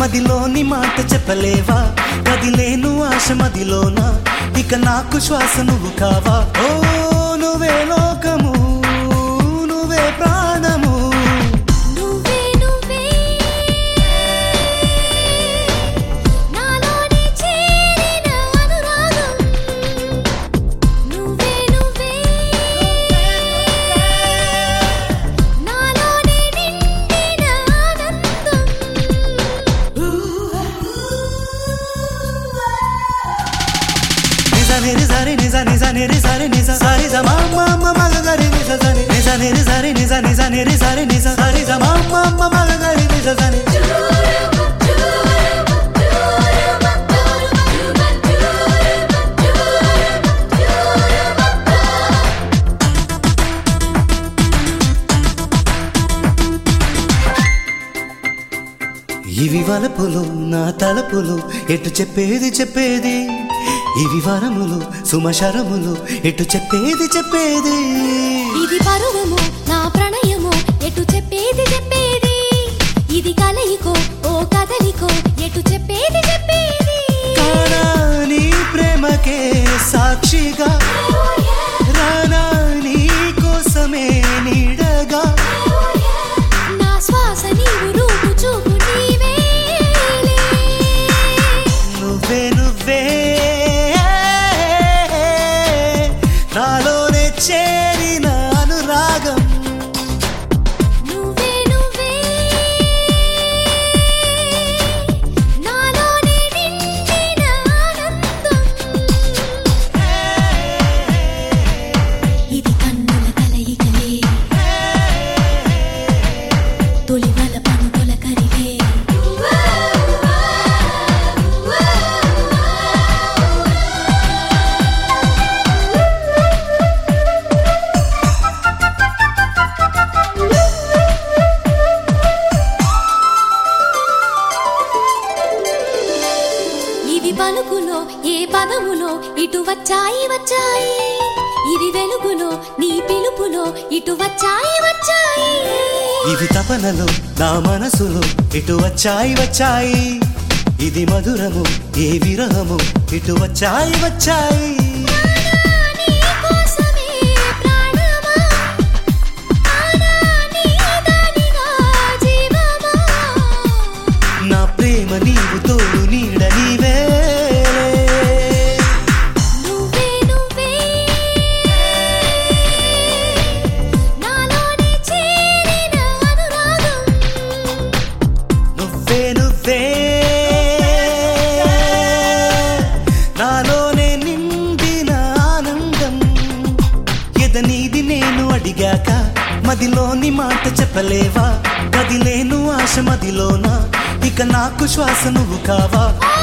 మదిలోని మాట చెప్పలేవా కదిలేను ఆశ మదిలోన ఇక నాకు శ్వాస నువ్వు కావా ఓ నువ్వే లోకము నువ్వే ప్రాణము నువ్వే నువ్వే నాలోనే చేరిన అనురాగం నువ్వే నువ్వే నాలోనే నిండిన ఆనందం నిజ నిరి సరి నిజ నిజ నిరి సరి నిజ సరి జ మా మా మా మగ గరి నిజ సరి నిజ నిరి సరి నిజ నిజ నిరి సరి నిజ సరి జ మా మా మా మగ గరి నిజ సరి ఇవి వలపులు నా తలపులు ఎటు చెప్పేది చెప్పేది ఇవి వరములు సుమశరములు ఎటు చెప్పేది చెప్పేది ఇది పరువము నా ప్రణయము ఎటు చెప్పేది చెప్పేది ఇది కలయికో ఓ కదలికో ఎటు చెప్పేది చెప్పేది కానా నీ ప్రేమకే సాక్షిగా రానా నీ కోసమే నీడగా నా శ్వాస నీవు రూపు చూపు నీవేలే నువ్వే నువ్వే నాలోనే చేరిన అనురాగం నువ్వే నువ్వే నాలోనే నిండిన ఆనందం ఇది కన్నుల కలయికలే తొలి వలపను తొలకరివే ఇవి పలుకులో ఏ పదములో ఇటు వచ్చాయి వచ్చాయి ఇవి వెలుగులో నీ పిలుపులో ఇటు వచ్చాయి వచ్చాయి ఇవి తపనలు నా మనసులో ఇటు వచ్చాయి వచ్చాయి ఇది మధురము ఏ విరహము ఇటు వచ్చాయి వచ్చాయి నీ కోసమే ప్రాణమా ఆనా నీ దానిగా జీవమా నా ప్రేమ నీవు తోడు నీడ నీవే నువ్వే నువ్వే నాలోనే చేరిన అనురాగం నువ్వే నువ్వే నాలోనే నిండిన ఆనందం ఎద నీది నేను అడిగాక మదిలోని మాట చెప్పలేవా కదిలేను ఆశ మదిలోన ఇక నాకు శ్వాస నువ్వు కావా